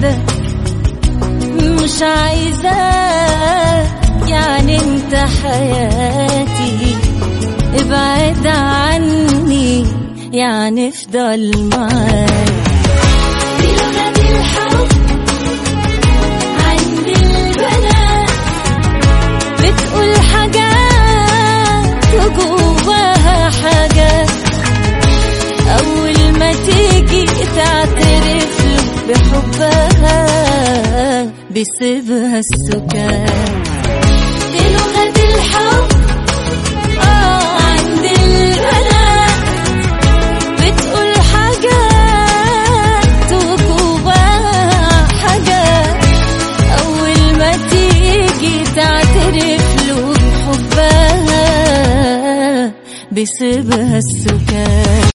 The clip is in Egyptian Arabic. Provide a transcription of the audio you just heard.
بعدك مش عايزاك يعني انت حياتي ابعد عني يعني افضل معايا دي لغة الحب عند البنات بتقول حاجات وجواها حاجات أول ما تيجي تعترف له بحبها بيسيبها السكات دي لغة الحب آه عند البنات بتقول حاجات وجواها حاجات أول ما تيجي تعترف له بحبها بيسيبها السكات